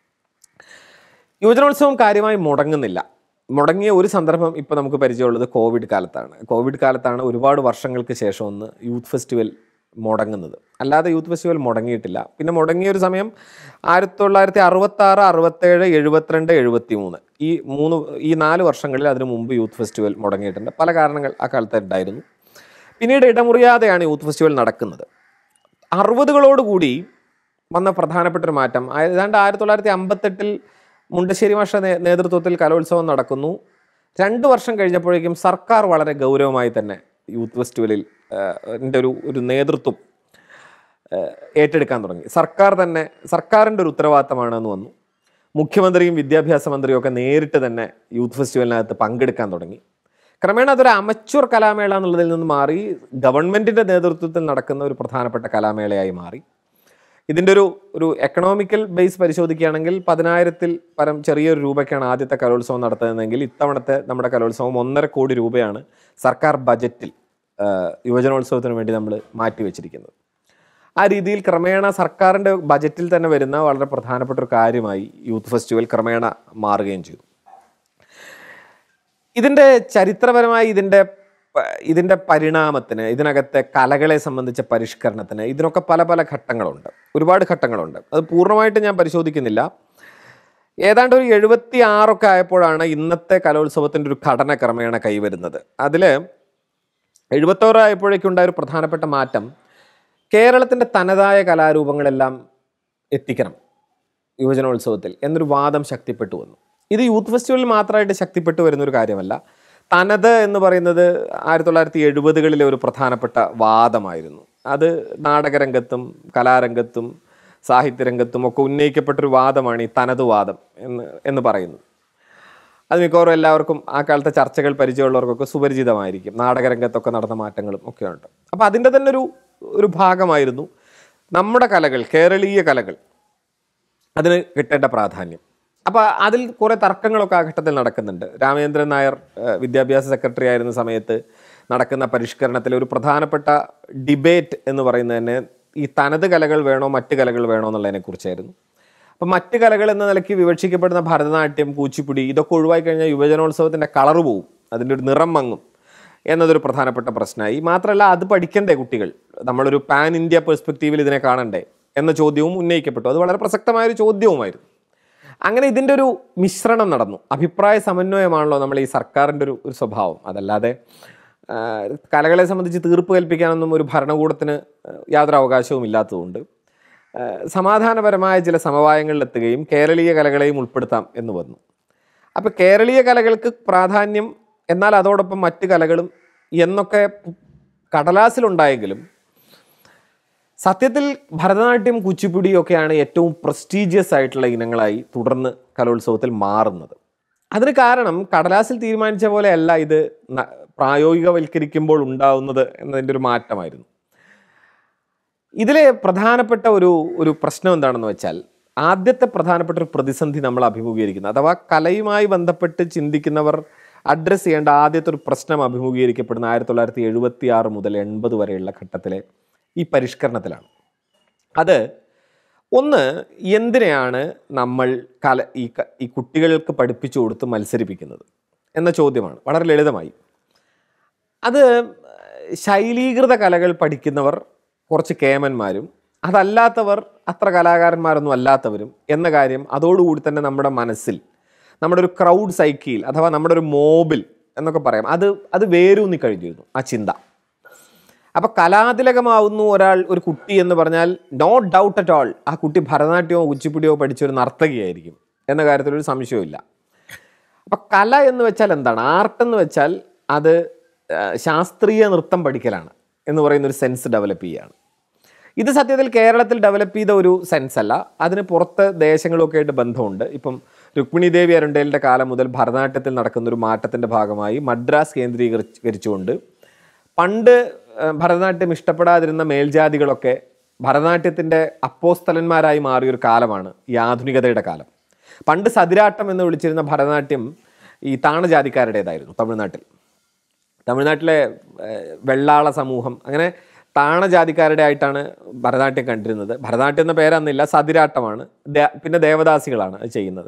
യുവജനോത്സവം കാര്യമായി മുടങ്ങുന്നില്ല മുടങ്ങിയ ഒരു സന്ദർഭം ഇപ്പോൾ നമുക്ക് പരിചയമുള്ളത് കോവിഡ് കാലത്താണ് കോവിഡ് കാലത്താണ് ഒരുപാട് വർഷങ്ങൾക്ക് ശേഷം ഒന്ന് യൂത്ത് ഫെസ്റ്റിവൽ മുടങ്ങുന്നത് അല്ലാതെ യൂത്ത് ഫെസ്റ്റിവൽ മുടങ്ങിയിട്ടില്ല പിന്നെ മുടങ്ങിയ ഒരു സമയം ആയിരത്തി തൊള്ളായിരത്തി അറുപത്താറ് അറുപത്തേഴ് എഴുപത്തിരണ്ട് എഴുപത്തി മൂന്ന് ഈ മൂന്ന് ഈ നാല് വർഷങ്ങളിൽ അതിനു മുമ്പ് യൂത്ത് ഫെസ്റ്റിവൽ മുടങ്ങിയിട്ടുണ്ട് പല കാരണങ്ങൾ ആ കാലത്ത് ഉണ്ടായിരുന്നു പിന്നീട് ഇടമുറിയാതെയാണ് യൂത്ത് ഫെസ്റ്റിവൽ നടക്കുന്നത് അറുപതുകളോടുകൂടി വന്ന പ്രധാനപ്പെട്ട ഒരു മാറ്റം ആയ- ഏതാണ്ട് ആയിരത്തി തൊള്ളായിരത്തി അമ്പത്തെട്ടിൽ മുണ്ടശ്ശേരി മാഷ നേ- നേതൃത്വത്തിൽ കലോത്സവം നടക്കുന്നു രണ്ട് വർഷം കഴിഞ്ഞപ്പോഴേക്കും സർക്കാർ വളരെ ഗൗരവമായി തന്നെ യൂത്ത് ഫെസ്റ്റിവലിൽ ആഹ്, ൻ്റെ ഒരു ഒരു നേതൃത്വം ആഹ്, ഏറ്റെടുക്കാൻ തുടങ്ങി സർക്കാർ തന്നെ സർക്കാരിൻ്റെ ഒരു ഉത്തരവാദിത്തമാണെന്ന് വന്നു മുഖ്യമന്ത്രിയും വിദ്യാഭ്യാസ മന്ത്രിയും ഒക്കെ നേരിട്ട് തന്നെ യൂത്ത് ഫെസ്റ്റിവലിനകത്ത് പങ്കെടുക്കാൻ തുടങ്ങി ക്രമേണ അതൊരു അമച്വർ കലാമേള എന്നുള്ളതിൽ നിന്ന് മാറി ഗവൺമെൻറ്റിൻ്റെ നേതൃത്വത്തിൽ നടക്കുന്ന ഒരു പ്രധാനപ്പെട്ട കലാമേളയായി മാറി ഇതിൻ്റെ ഒരു ഒരു എക്കണോമിക്കൽ ബേസ് പരിശോധിക്കുകയാണെങ്കിൽ പതിനായിരത്തിൽ പരം ചെറിയൊരു രൂപയ്ക്കാണ് ആദ്യത്തെ കലോത്സവം നടത്തുന്നതെങ്കിൽ ഇത്തവണത്തെ നമ്മുടെ കലോത്സവം ഒന്നര കോടി രൂപയാണ് സർക്കാർ ബജറ്റിൽ ആ, യുവജനോത്സവത്തിന് വേണ്ടി നമ്മൾ മാറ്റിവെച്ചിരിക്കുന്നത് ആ രീതിയിൽ ക്രമേണ സർക്കാരിൻ്റെ ബജറ്റിൽ തന്നെ വരുന്ന വളരെ പ്രധാനപ്പെട്ട ഒരു കാര്യമായി യൂത്ത് ഫെസ്റ്റിവൽ ക്രമേണ മാറുകയും ചെയ്തു ഇതിൻ്റെ ചരിത്രപരമായി ഇതിൻ്റെ പ- ഇതിൻ്റെ പരിണാമത്തിന് ഇതിനകത്തെ കലകളെ സംബന്ധിച്ച പരിഷ്കരണത്തിന് ഇതിനൊക്കെ പല പല ഘട്ടങ്ങളുണ്ട് ഒരുപാട് ഘട്ടങ്ങളുണ്ട് അത് പൂർണ്ണമായിട്ട് ഞാൻ പരിശോധിക്കുന്നില്ല ഏതാണ്ട് ഒരു എഴുപത്തി ആറൊക്കെ ആയപ്പോഴാണ് ഇന്നത്തെ കലോത്സവത്തിൻ്റെ ഒരു ഘടന ക്രമേണ കൈവരുന്നത് അതിൽ എഴുപത്തോറായപ്പോഴേക്കുണ്ടായ ഒരു പ്രധാനപ്പെട്ട മാറ്റം കേരളത്തിൻ്റെ തനതായ കലാരൂപങ്ങളെല്ലാം എത്തിക്കണം യുവജനോത്സവത്തിൽ എന്നൊരു വാദം ശക്തിപ്പെട്ടു വന്നു ഇത് യൂത്ത് ഫെസ്റ്റിവലിൽ മാത്രമായിട്ട് ശക്തിപ്പെട്ടു വരുന്ന ഒരു കാര്യമല്ല തനത് എന്ന് പറയുന്നത് ആയിരത്തി തൊള്ളായിരത്തി എഴുപതുകളിലെ ഒരു പ്രധാനപ്പെട്ട വാദമായിരുന്നു അത് നാടകരംഗത്തും കലാരംഗത്തും സാഹിത്യരംഗത്തും ഒക്കെ ഉന്നയിക്കപ്പെട്ടൊരു വാദമാണ് ഈ തനത് വാദം എന്ന് എന്ന് പറയുന്നത് അത് മിക്കവാറും എല്ലാവർക്കും ആ കാലത്തെ ചർച്ചകൾ പരിചയമുള്ളവർക്കൊക്കെ സുപരിചിതമായിരിക്കും നാടകരംഗത്തൊക്കെ നടന്ന മാറ്റങ്ങളും ഒക്കെ ഉണ്ട് അപ്പോൾ അതിൻ്റെ തന്നെ ഒരു ഒരു ഭാഗമായിരുന്നു നമ്മുടെ കലകൾ കേരളീയ കലകൾ അതിന് കിട്ടേണ്ട പ്രാധാന്യം അപ്പോൾ അതിൽ കുറേ തർക്കങ്ങളൊക്കെ ആ ഘട്ടത്തിൽ നടക്കുന്നുണ്ട് രാമചന്ദ്രൻ നായർ ഏഹ്, വിദ്യാഭ്യാസ സെക്രട്ടറി ആയിരുന്ന സമയത്ത് നടക്കുന്ന പരിഷ്കരണത്തിലെ ഒരു പ്രധാനപ്പെട്ട ഡിബേറ്റ് എന്ന് പറയുന്നത് തന്നെ ഈ തനത് കലകൾ വേണോ മറ്റ് കലകൾ വേണോ എന്നുള്ളതിനെ കുറിച്ചായിരുന്നു അപ്പം മറ്റ് കലകൾ എന്ന നിലയ്ക്ക് വിവക്ഷിക്കപ്പെടുന്ന ഭരതനാട്യം കൂച്ചിപ്പുടി ഇതൊക്കെ ഒഴിവായി കഴിഞ്ഞാൽ യുവജനോത്സവത്തിൻ്റെ കളർ പോവും അതിൻ്റെ ഒരു നിറം മങ്ങും എന്നതൊരു പ്രധാനപ്പെട്ട പ്രശ്നമായി മാത്രമല്ല അത് പഠിക്കണ്ടേ കുട്ടികൾ നമ്മളൊരു പാൻ ഇന്ത്യ പെർസ്പെക്റ്റീവിൽ ഇതിനെ കാണണ്ടേ എന്ന ചോദ്യവും ഉന്നയിക്കപ്പെട്ടു അത് വളരെ പ്രസക്തമായൊരു ചോദ്യവുമായിരുന്നു അങ്ങനെ ഇതിൻ്റെ ഒരു മിശ്രണം നടന്നു അഭിപ്രായ സമന്വയമാണല്ലോ നമ്മൾ ഈ സർക്കാരിൻ്റെ ഒരു ഒരു സ്വഭാവം അതല്ലാതെ ആ, കലകളെ സംബന്ധിച്ച് തീർപ്പ് കൽപ്പിക്കാനൊന്നും ഒരു ഭരണകൂടത്തിന് ആ, യാതൊരു അവകാശവും ഇല്ലാത്തതുകൊണ്ട് ആ, സമാധാനപരമായ ചില സമവായങ്ങളിലെത്തുകയും കേരളീയ കലകളെയും ഉൾപ്പെടുത്താം എന്ന് വന്നു അപ്പോൾ കേരളീയ കലകൾക്ക് പ്രാധാന്യം എന്നാൽ അതോടൊപ്പം മറ്റ് കലകളും എന്നൊക്കെ കടലാസിലുണ്ടായെങ്കിലും സത്യത്തിൽ ഭരതനാട്യം കുച്ചിപ്പുടിയൊക്കെയാണ് ഏറ്റവും പ്രസ്റ്റീജിയസ് ആയിട്ടുള്ള ഇനങ്ങളായി തുടർന്ന് കലോത്സവത്തിൽ മാറുന്നത് അതിന് കാരണം കടലാസിൽ തീരുമാനിച്ച പോലെയല്ല ഇത് ന- പ്രായോഗികവൽക്കരിക്കുമ്പോൾ ഉണ്ടാവുന്നത് എന്നതിൻ്റെ ഒരു മാറ്റമായിരുന്നു ഇതിലെ പ്രധാനപ്പെട്ട ഒരു ഒരു പ്രശ്നം എന്താണെന്ന് വെച്ചാൽ ആദ്യത്തെ പ്രധാനപ്പെട്ട ഒരു പ്രതിസന്ധി നമ്മൾ അഭിമുഖീകരിക്കുന്നത് അഥവാ കലയുമായി ബന്ധപ്പെട്ട് ചിന്തിക്കുന്നവർ അഡ്രസ്സ് ചെയ്യേണ്ട ആദ്യത്തെ ഒരു പ്രശ്നം അഭിമുഖീകരിക്കപ്പെടുന്ന ആയിരത്തി തൊള്ളായിരത്തി എഴുപത്തി ആറ് മുതൽ എൺപത് വരെയുള്ള ഘട്ടത്തിലെ ഈ പരിഷ്കരണത്തിലാണ് അത് ഒന്ന് എന്തിനെയാണ് നമ്മൾ കല ഈ ക- ഈ കുട്ടികൾക്ക് പഠിപ്പിച്ചു കൊടുത്ത് മത്സരിപ്പിക്കുന്നത് എന്ന ചോദ്യമാണ് വളരെ ലളിതമായി അത് ശൈലീകൃത കലകൾ പഠിക്കുന്നവർ കുറച്ച് കേമന്മാരും അതല്ലാത്തവർ അത്ര കലാകാരന്മാരൊന്നും അല്ലാത്തവരും എന്ന കാര്യം അതോടുകൂടി തന്നെ നമ്മുടെ മനസ്സിൽ നമ്മുടെ ഒരു ക്രൗഡ് സൈക്കിൾ അഥവാ നമ്മുടെ ഒരു മോബിൽ എന്നൊക്കെ പറയാം അത് അത് വേരൂന്നി കഴിഞ്ഞിരുന്നു ആ ചിന്ത അപ്പൊ കലാതിലകമാവുന്നു ഒരാൾ ഒരു കുട്ടി എന്ന് പറഞ്ഞാൽ നോ ഡൗട്ട് അറ്റ് ഓൾ ആ കുട്ടി ഭരതനാട്യമോ കുച്ചിപ്പുടിയോ പഠിച്ചൊരു നർത്തകിയായിരിക്കും എന്ന കാര്യത്തിൽ ഒരു സംശയവുമില്ല അപ്പൊ കല എന്ന് വെച്ചാൽ എന്താണ് ആർട്ട് എന്ന് വെച്ചാൽ അത് ആ, ശാസ്ത്രീയ നൃത്തം പഠിക്കലാണ് എന്ന് പറയുന്ന ഒരു സെൻസ് ഡെവലപ്പ് ചെയ്യുകയാണ് ഇത് സത്യത്തിൽ കേരളത്തിൽ ഡെവലപ്പ് ചെയ്ത ഒരു സെൻസ് അല്ല അതിന് പുറത്ത് ദേശങ്ങളൊക്കെ ആയിട്ട് ബന്ധമുണ്ട് ഇപ്പം രുക്മിണി ദേവി അരുണ്ടേലിൻ്റെ കാലം മുതൽ ഭരതനാട്യത്തിൽ നടക്കുന്ന ഒരു മാറ്റത്തിൻ്റെ ഭാഗമായി മദ്രാസ് കേന്ദ്രീകരിച്ചുകൊണ്ട് പണ്ട് ആ, ഭരതനാട്യം ഇഷ്ടപ്പെടാതിരുന്ന മേൽജാതികളൊക്കെ ഭരതനാട്യത്തിൻ്റെ അപ്പോസ്തലന്മാരായി മാറിയൊരു കാലമാണ് ഈ ആധുനികതയുടെ കാലം പണ്ട് സതിരാട്ടം എന്ന് വിളിച്ചിരുന്ന ഭരതനാട്യം ഈ താണജാതിക്കാരുടേതായിരുന്നു തമിഴ്നാട്ടിൽ തമിഴ്നാട്ടിലെ ഏഹ്, വെള്ളാള സമൂഹം അങ്ങനെ താണജാതിക്കാരുടെ ആയിട്ടാണ് ഭരതനാട്യം കണ്ടിരുന്നത് ഭരതനാട്യം എന്ന പേരന്നില്ല സതിരാട്ടമാണ് ദേ- പിന്നെ ദേവദാസികളാണ് അത് ചെയ്യുന്നത്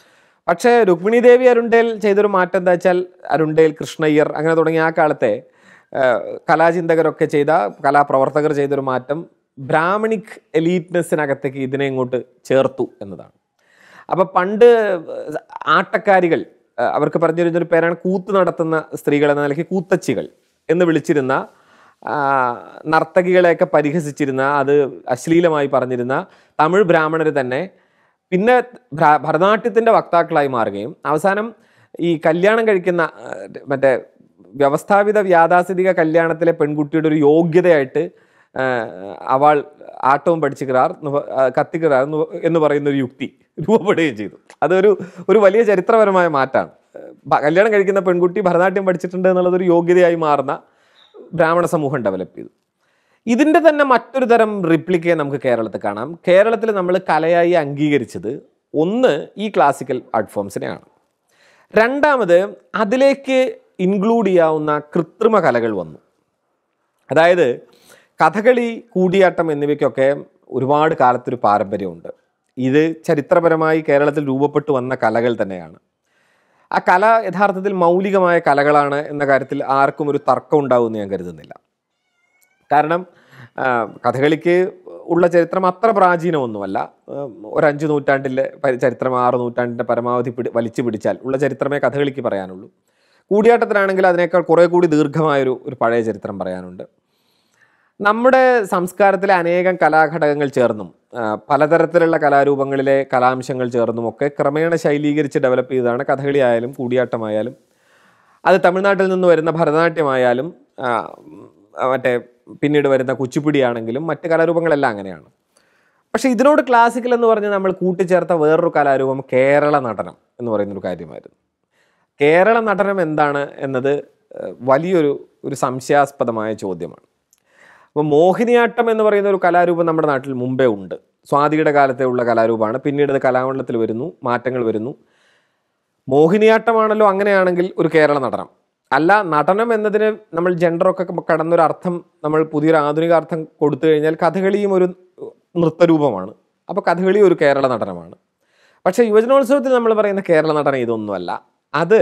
പക്ഷേ രുക്മിണി ദേവി അരുണ്ടേൽ ചെയ്തൊരു മാറ്റം എന്താ വെച്ചാൽ അരുണ്ടേൽ കൃഷ്ണയ്യർ അങ്ങനെ തുടങ്ങിയ ആ കാലത്തെ ഏഹ്, കലാചിന്തകരൊക്കെ ചെയ്ത കലാപ്രവർത്തകർ ചെയ്തൊരു മാറ്റം ബ്രാഹ്മണിക് എലീറ്റ്നെസ്സിനകത്തേക്ക് ഇതിനെ ഇങ്ങോട്ട് ചേർത്തു എന്നതാണ് അപ്പൊ പണ്ട് ആട്ടക്കാരികൾ അഹ് അവർക്ക് പറഞ്ഞിരുന്നൊരു പേരാണ് കൂത്ത് നടത്തുന്ന സ്ത്രീകൾ എന്ന നിലയ്ക്ക് കൂത്തച്ചികൾ എന്ന് വിളിച്ചിരുന്ന ആ, നർത്തകികളെയൊക്കെ പരിഹസിച്ചിരുന്ന അത് അശ്ലീലമായി പറഞ്ഞിരുന്ന തമിഴ് ബ്രാഹ്മണർ തന്നെ പിന്നെ ഭ്രാ- ഭരതനാട്യത്തിന്റെ വക്താക്കളായി മാറുകയും അവസാനം ഈ കല്യാണം കഴിക്കുന്ന ആ, മറ്റേ വ്യവസ്ഥാപിത വ്യാദാസിക കല്യാണത്തിലെ പെൺകുട്ടിയുടെ ഒരു യോഗ്യതയായിട്ട് ആ, അവൾ ആട്ടവും പഠിച്ചുകിറാർ കത്തിക്കിറാർ എന്ന് പ- എന്ന് പറയുന്ന ഒരു യുക്തി രൂപപ്പെടുകയും ചെയ്തു അതൊരു ഒരു വലിയ ചരിത്രപരമായ മാറ്റമാണ് ഭ- കല്യാണം കഴിക്കുന്ന പെൺകുട്ടി ഭരതനാട്യം പഠിച്ചിട്ടുണ്ട് എന്നുള്ളത് ഒരു യോഗ്യതയായി മാറുന്ന ബ്രാഹ്മണ സമൂഹം ഡെവലപ്പ് ചെയ്തു ഇതിൻ്റെ തന്നെ മറ്റൊരു തരം റിപ്ലിക്കയെ നമുക്ക് കേരളത്തിൽ കാണാം കേരളത്തിൽ നമ്മൾ കലയായി അംഗീകരിച്ചത് ഒന്ന് ഈ ക്ലാസിക്കൽ ആർട്ട് ഫോംസിനെയാണ് രണ്ടാമത് അതിലേക്ക് ഇൻക്ലൂഡ് ചെയ്യാവുന്ന കൃത്രിമ കലകൾ വന്നു അതായത് കഥകളി കൂടിയാട്ടം എന്നിവയ്ക്കൊക്കെ ഒരുപാട് കാലത്തൊരു പാരമ്പര്യമുണ്ട് ഇത് ചരിത്രപരമായി കേരളത്തിൽ രൂപപ്പെട്ടു വന്ന കലകൾ തന്നെയാണ് ആ കല യഥാർത്ഥത്തിൽ മൗലികമായ കലകളാണ് എന്ന കാര്യത്തിൽ ആർക്കും ഒരു തർക്കം ഉണ്ടാവുമെന്ന് ഞാൻ കരുതുന്നില്ല കാരണം ആ, കഥകളിക്ക് ഉള്ള ചരിത്രം അത്ര പ്രാചീനമൊന്നുമല്ല ഉം, ഒരു അഞ്ച് നൂറ്റാണ്ടിലെ പരി- ചരിത്രം ആറ് നൂറ്റാണ്ടിൻ്റെ പരമാവധി പിടി വലിച്ചു പിടിച്ചാൽ ഉള്ള ചരിത്രമേ കഥകളിക്ക് പറയാനുള്ളൂ കൂടിയാട്ടത്തിനാണെങ്കിൽ അതിനേക്കാൾ കുറേ കൂടി ദീർഘമായൊരു ഒരു പഴയ ചരിത്രം പറയാനുണ്ട് നമ്മുടെ സംസ്കാരത്തിലെ അനേകം കലാഘടകങ്ങൾ ചേർന്നും ആ, പലതരത്തിലുള്ള കലാരൂപങ്ങളിലെ കലാംശങ്ങൾ ചേർന്നും ഒക്കെ ക്രമേണ ശൈലീകരിച്ച് ഡെവലപ്പ് ചെയ്തതാണ് കഥകളി ആയാലും കൂടിയാട്ടമായാലും അത് തമിഴ്നാട്ടിൽ നിന്ന് വരുന്ന ഭരതനാട്യമായാലും ആ, ഉം, മറ്റേ പിന്നീട് വരുന്ന കുച്ചിപ്പുടിയാണെങ്കിലും മറ്റ് കലാരൂപങ്ങളെല്ലാം അങ്ങനെയാണ് പക്ഷേ ഇതിനോട് ക്ലാസിക്കൽ എന്ന് പറഞ്ഞ് നമ്മൾ കൂട്ടിച്ചേർത്ത വേറൊരു കലാരൂപം കേരള നടനം എന്ന് പറയുന്നൊരു കാര്യമായിരുന്നു കേരള നടനം എന്താണ് എന്നത് ഏഹ്, വലിയൊരു ഒരു സംശയാസ്പദമായ ചോദ്യമാണ് അപ്പോൾ മോഹിനിയാട്ടം എന്ന് പറയുന്ന ഒരു കലാരൂപം നമ്മുടെ നാട്ടിൽ മുമ്പേ ഉണ്ട് സ്വാതിയുടെ കാലത്തെ ഉള്ള കലാരൂപമാണ് പിന്നീട് അത് കലാമണ്ഡലത്തിൽ വരുന്നു മാറ്റങ്ങൾ വരുന്നു മോഹിനിയാട്ടമാണല്ലോ അങ്ങനെയാണെങ്കിൽ ഒരു കേരള നടനം അല്ല നടനം എന്നതിന് നമ്മൾ ജെൻഡറൊക്കെ കടന്നൊരു അർത്ഥം നമ്മൾ പുതിയൊരു ആധുനിക അർത്ഥം കൊടുത്തു കഴിഞ്ഞാൽ കഥകളിയും ഒരു നൃത്തരൂപമാണ് അപ്പോൾ കഥകളി ഒരു കേരള നടനമാണ് പക്ഷേ യുവജനോത്സവത്തിൽ നമ്മൾ പറയുന്ന കേരള നടനം ഇതൊന്നുമല്ല അത്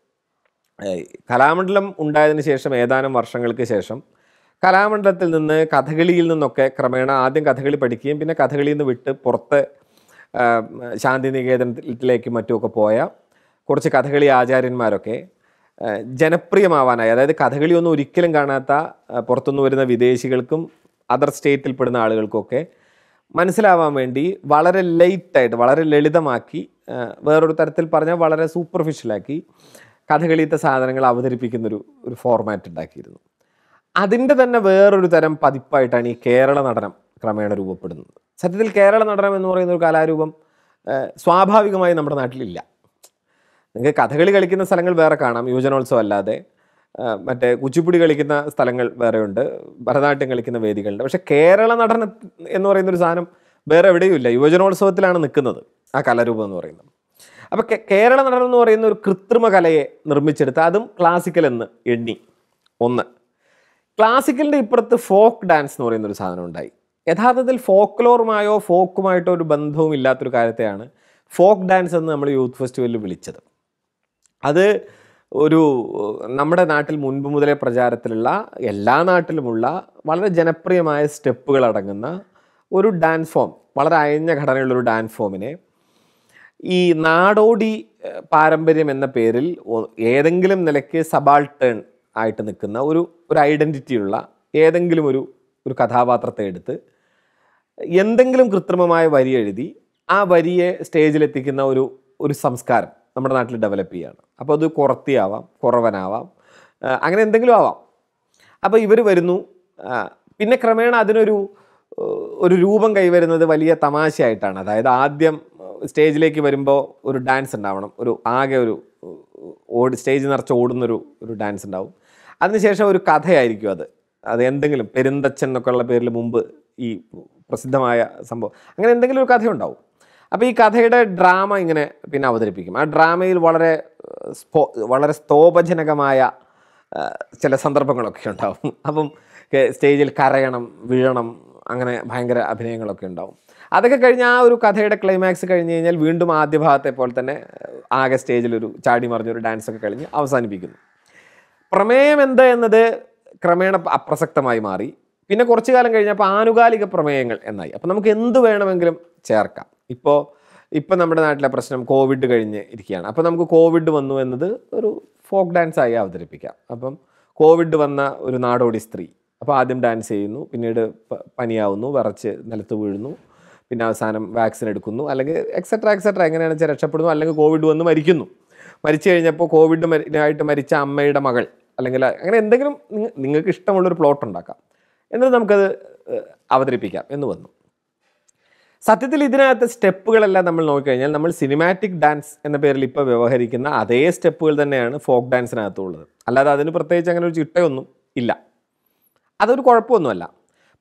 ഏഹ്, കലാമണ്ഡലം ഉണ്ടായതിനു ശേഷം ഏതാനും വർഷങ്ങൾക്ക് ശേഷം കലാമണ്ഡലത്തിൽ നിന്ന് കഥകളിയിൽ നിന്നൊക്കെ ക്രമേണ ആദ്യം കഥകളി പഠിക്കുകയും പിന്നെ കഥകളിയിൽ നിന്ന് വിട്ട് പുറത്ത് ആ, ശാന്തിനികേതനത്തിലേക്കും മറ്റുമൊക്കെ പോയ കുറച്ച് കഥകളി ആചാര്യന്മാരൊക്കെ ആ, ജനപ്രിയമാവാനായി അതായത് കഥകളി ഒന്നും ഒരിക്കലും കാണാത്ത ആ, പുറത്തുനിന്ന് വരുന്ന വിദേശികൾക്കും അതർ സ്റ്റേറ്റിൽ പെടുന്ന ആളുകൾക്കൊക്കെ മനസ്സിലാവാൻ വേണ്ടി വളരെ ലൈറ്റായിട്ട് വളരെ ലളിതമാക്കി ആ, വേറൊരു തരത്തിൽ പറഞ്ഞാൽ വളരെ സൂപ്പർഫിഷ്യലാക്കി കഥകളിത്തെ സാധനങ്ങൾ അവതരിപ്പിക്കുന്നൊരു ഒരു ഫോർമാറ്റ് ഉണ്ടാക്കിയിരുന്നു അതിൻ്റെ തന്നെ വേറൊരു തരം പതിപ്പായിട്ടാണ് ഈ കേരള നടനം ക്രമേണ രൂപപ്പെടുന്നത് സത്യത്തിൽ കേരള നടനം എന്ന് പറയുന്ന ഒരു കലാരൂപം ആ, സ്വാഭാവികമായി നമ്മുടെ നാട്ടിലില്ല നിങ്ങൾക്ക് കഥകളി കളിക്കുന്ന സ്ഥലങ്ങൾ വേറെ കാണാം യുവജനോത്സവം അല്ലാതെ ആ, മറ്റേ കുച്ചിപ്പുടി കളിക്കുന്ന സ്ഥലങ്ങൾ വേറെയുണ്ട് ഭരതനാട്യം കളിക്കുന്ന വേദികളുണ്ട് പക്ഷെ കേരള നടനം എന്ന് പറയുന്ന ഒരു സാധനം വേറെ എവിടെയും ഇല്ല യുവജനോത്സവത്തിലാണ് നിൽക്കുന്നത് ആ കലാരൂപം എന്ന് പറയുന്നത് അപ്പോൾ കേരള നടനം എന്ന് പറയുന്ന ഒരു കൃത്രിമ കലയെ നിർമ്മിച്ചെടുത്ത് അതും ക്ലാസിക്കൽ എന്ന് എണ്ണി ഒന്ന് ക്ലാസിക്കലിൻ്റെ ഇപ്പുറത്ത് ഫോക്ക് ഡാൻസ് എന്ന് പറയുന്ന ഒരു സാധനം ഉണ്ടായി യഥാർത്ഥത്തിൽ ഫോക്ക്ലോറുമായോ ഫോക്കുമായിട്ടോ ഒരു ബന്ധവും ഇല്ലാത്തൊരു കാര്യത്തെയാണ് ഫോക്ക് ഡാൻസ് എന്ന് നമ്മൾ യൂത്ത് ഫെസ്റ്റിവലിൽ വിളിച്ചത് അത് ഒരു നമ്മുടെ നാട്ടിൽ മുൻപ് മുതലേ പ്രചാരത്തിലുള്ള എല്ലാ നാട്ടിലുമുള്ള വളരെ ജനപ്രിയമായ സ്റ്റെപ്പുകൾ അടങ്ങുന്ന ഒരു ഡാൻസ് ഫോം വളരെ അയഞ്ഞ ഘടനയുള്ളൊരു ഡാൻസ് ഫോമിനെ ഈ നാടോടി ഏഹ്, പാരമ്പര്യം എന്ന പേരിൽ ഒ- ഏതെങ്കിലും നിലയ്ക്ക് സബാൾട്ടേൺ ആയിട്ട് നിൽക്കുന്ന ഒരു ഒരു ഐഡൻറ്റിറ്റിയുള്ള ഏതെങ്കിലും ഒരു ഒരു കഥാപാത്രത്തെ എടുത്ത് എന്തെങ്കിലും കൃത്രിമമായ വരി എഴുതി ആ വരിയെ സ്റ്റേജിലെത്തിക്കുന്ന ഒരു ഒരു സംസ്കാരം നമ്മുടെ നാട്ടിൽ ഡെവലപ്പ് ചെയ്യുകയാണ് അപ്പോൾ അത് കുറത്തിയാവാം കുറവനാവാം ആ, അങ്ങനെ എന്തെങ്കിലും ആവാം അപ്പോൾ ഇവർ വരുന്നു ആ, പിന്നെ ക്രമേണ അതിനൊരു ഏഹ്, ഒരു രൂപം കൈവരുന്നത് വലിയ തമാശയായിട്ടാണ് അതായത് ആദ്യം സ്റ്റേജിലേക്ക് വരുമ്പോൾ ഒരു ഡാൻസ് ഉണ്ടാവണം ഒരു ആകെ ഒരു ഏഹ്, ഓടി സ്റ്റേജ് നിറച്ച് ഓടുന്നൊരു ഒരു ഡാൻസ് ഉണ്ടാവും അതിനുശേഷം ഒരു കഥയായിരിക്കും അത് അത് എന്തെങ്കിലും പെരുന്തച്ഛൻ എന്നൊക്കെ ഉള്ള പേരിൽ മുമ്പ് ഈ പ്രസിദ്ധമായ സംഭവം അങ്ങനെ എന്തെങ്കിലും ഒരു കഥയുണ്ടാവും അപ്പോൾ ഈ കഥയുടെ ഡ്രാമ ഇങ്ങനെ പിന്നെ അവതരിപ്പിക്കും ആ ഡ്രാമയിൽ വളരെ ഏഹ്, സ്പോ വളരെ സ്തോഭജനകമായ ഏഹ്, ചില സന്ദർഭങ്ങളൊക്കെ ഉണ്ടാവും അപ്പം കെ- സ്റ്റേജിൽ കരയണം വീഴണം അങ്ങനെ ഭയങ്കര അഭിനയങ്ങളൊക്കെ ഉണ്ടാവും അതൊക്കെ കഴിഞ്ഞ് ആ ഒരു കഥയുടെ ക്ലൈമാക്സ് കഴിഞ്ഞ് കഴിഞ്ഞാൽ വീണ്ടും ആദ്യ ഭാഗത്തെ പോലെ തന്നെ ഏഹ്, ആകെ സ്റ്റേജിലൊരു ചാടി മറിഞ്ഞൊരു ഡാൻസ് ഒക്കെ കഴിഞ്ഞ് അവസാനിപ്പിക്കുന്നു പ്രമേയം എന്ത് എന്നത് ക്രമേണ അപ്രസക്തമായി മാറി പിന്നെ കുറച്ചു കാലം കഴിഞ്ഞപ്പോൾ ആനുകാലിക പ്രമേയങ്ങൾ എന്നായി അപ്പം നമുക്ക് എന്ത് വേണമെങ്കിലും ചേർക്കാം ഇപ്പോൾ ഇപ്പം നമ്മുടെ നാട്ടിലെ പ്രശ്നം കോവിഡ് കഴിഞ്ഞ് ഇരിക്കുകയാണ് അപ്പം നമുക്ക് കോവിഡ് വന്നു എന്നത് ഒരു ഫോക്ക് ഡാൻസ് ആയി അവതരിപ്പിക്കാം അപ്പം കോവിഡ് വന്ന ഒരു നാടോടി സ്ത്രീ അപ്പോൾ ആദ്യം ഡാൻസ് ചെയ്യുന്നു പിന്നീട് പ- പനിയാവുന്നു വിറച്ച് നിലത്ത് വീഴുന്നു പിന്നെ അവസാനം വാക്സിൻ എടുക്കുന്നു അല്ലെങ്കിൽ എക്സെട്ര എക്സെട്ര എങ്ങനെയാണെന്ന് വെച്ചാൽ രക്ഷപ്പെടുന്നു അല്ലെങ്കിൽ കോവിഡ് വന്ന് മരിക്കുന്നു മരിച്ചു കഴിഞ്ഞപ്പോൾ കോവിഡ് മരി- ആയിട്ട് മരിച്ച അമ്മയുടെ മകൾ അല്ലെങ്കിൽ അങ്ങനെ എന്തെങ്കിലും നിങ്ങ- നിങ്ങൾക്ക് ഇഷ്ടമുള്ളൊരു പ്ലോട്ട് ഉണ്ടാക്കാം എന്നിട്ട് നമുക്കത് ഏഹ്, അവതരിപ്പിക്കാം എന്ന് വന്നു സത്യത്തിൽ ഇതിനകത്ത് സ്റ്റെപ്പുകളെല്ലാം നമ്മൾ നോക്കിക്കഴിഞ്ഞാൽ നമ്മൾ സിനിമാറ്റിക് ഡാൻസ് എന്ന പേരിൽ ഇപ്പോൾ വ്യവഹരിക്കുന്ന അതേ സ്റ്റെപ്പുകൾ തന്നെയാണ് ഫോക്ക് ഡാൻസിനകത്തുള്ളത് അല്ലാതെ അതിന് പ്രത്യേകിച്ച് അങ്ങനെ ഒരു ചിട്ടയൊന്നും ഇല്ല അതൊരു കുഴപ്പമൊന്നുമല്ല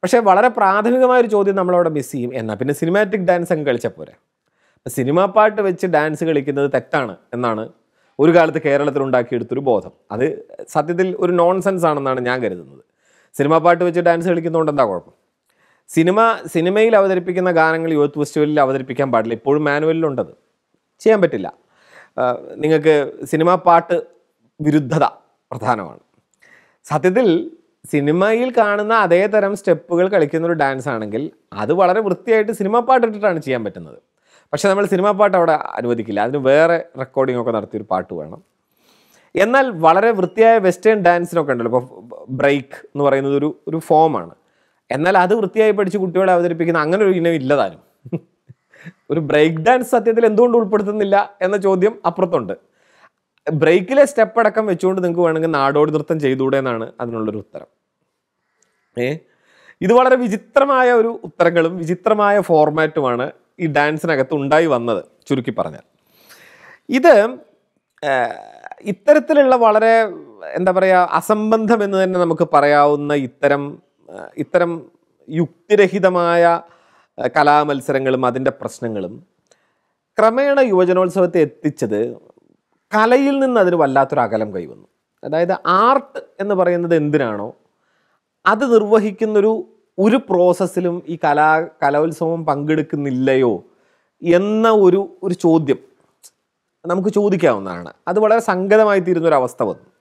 പക്ഷേ വളരെ പ്രാഥമികമായ ഒരു ചോദ്യം നമ്മളവിടെ മിസ് ചെയ്യും എന്നാൽ പിന്നെ സിനിമാറ്റിക് ഡാൻസ് അങ്ങ് കളിച്ചാൽ പോരെ സിനിമാ പാട്ട് വെച്ച് ഡാൻസ് കളിക്കുന്നത് തെറ്റാണ് എന്നാണ് ഒരു കാലത്ത് കേരളത്തിൽ ഉണ്ടാക്കിയെടുത്തൊരു ബോധം അത് സത്യത്തിൽ ഒരു നോൺസെൻസ് ആണെന്നാണ് ഞാൻ കരുതുന്നത് സിനിമാ പാട്ട് വെച്ച് ഡാൻസ് കളിക്കുന്നതുകൊണ്ട് എന്താ കുഴപ്പം സിനിമ സിനിമയിൽ അവതരിപ്പിക്കുന്ന ഗാനങ്ങൾ യൂത്ത് ഫെസ്റ്റിവലിൽ അവതരിപ്പിക്കാൻ പാടില്ല ഇപ്പോഴും മാനുവലിലുണ്ടത് ചെയ്യാൻ പറ്റില്ല ആ, നിങ്ങൾക്ക് സിനിമാ പാട്ട് വിരുദ്ധത പ്രധാനമാണ് സത്യത്തിൽ സിനിമയിൽ കാണുന്ന അതേ തരം സ്റ്റെപ്പുകൾ കളിക്കുന്ന ഒരു ഡാൻസ് ആണെങ്കിൽ അത് വളരെ വൃത്തിയായിട്ട് സിനിമാ പാട്ട് ഇട്ടിട്ടാണ് ചെയ്യാൻ പറ്റുന്നത് പക്ഷെ നമ്മൾ സിനിമാ പാട്ട് അവിടെ അനുവദിക്കില്ല അതിന് വേറെ റെക്കോർഡിംഗ് ഒക്കെ നടത്തിയൊരു പാട്ട് വേണം എന്നാൽ വളരെ വൃത്തിയായ വെസ്റ്റേൺ ഡാൻസിനൊക്കെ ഉണ്ടല്ലോ ഇപ്പോൾ ബ്രേക്ക് എന്ന് പറയുന്നത് ഒരു ഒരു ഫോമാണ് എന്നാൽ അത് വൃത്തിയായി പഠിച്ച് കുട്ടികളെ അവതരിപ്പിക്കുന്ന അങ്ങനെ ഒരു ഇനം ഇല്ലതാനും ഒരു ബ്രേക്ക് ഡാൻസ് സത്യത്തിൽ എന്തുകൊണ്ട് ഉൾപ്പെടുത്തുന്നില്ല എന്ന ചോദ്യം അപ്പുറത്തുണ്ട് ബ്രേക്കിലെ സ്റ്റെപ്പ് അടക്കം വെച്ചുകൊണ്ട് നിങ്ങൾക്ക് വേണമെങ്കിൽ നാടോടി നൃത്തം ചെയ്തുകൂടെ എന്നാണ് അതിനുള്ളൊരു ഉത്തരം ഏ ഇത് വളരെ വിചിത്രമായ ഒരു ഉത്തരങ്ങളും വിചിത്രമായ ഫോർമാറ്റുമാണ് ഈ ഡാൻസിനകത്ത് ഉണ്ടായി വന്നത് ചുരുക്കി പറഞ്ഞാൽ ഇത് ആ, ഇത്തരത്തിലുള്ള വളരെ എന്താ പറയുക അസംബന്ധം എന്ന് തന്നെ നമുക്ക് പറയാവുന്ന ഇത്തരം ആ, ഇത്തരം യുക്തിരഹിതമായ ആ, കലാമത്സരങ്ങളും അതിൻ്റെ പ്രശ്നങ്ങളും ക്രമേണ യുവജനോത്സവത്തെ എത്തിച്ചത് കലയിൽ നിന്ന് അതിന് വല്ലാത്തൊരു അകലം കൈവന്നു അതായത് ആർട്ട് എന്ന് പറയുന്നത് എന്തിനാണോ അത് നിർവഹിക്കുന്നൊരു ഒരു പ്രോസസ്സിലും ഈ കലാ കലോത്സവം പങ്കെടുക്കുന്നില്ലയോ എന്ന ഒരു ഒരു ചോദ്യം നമുക്ക് ചോദിക്കാവുന്നതാണ് അത് വളരെ സംഗതമായി തീരുന്ന ഒരു അവസ്ഥ വന്നു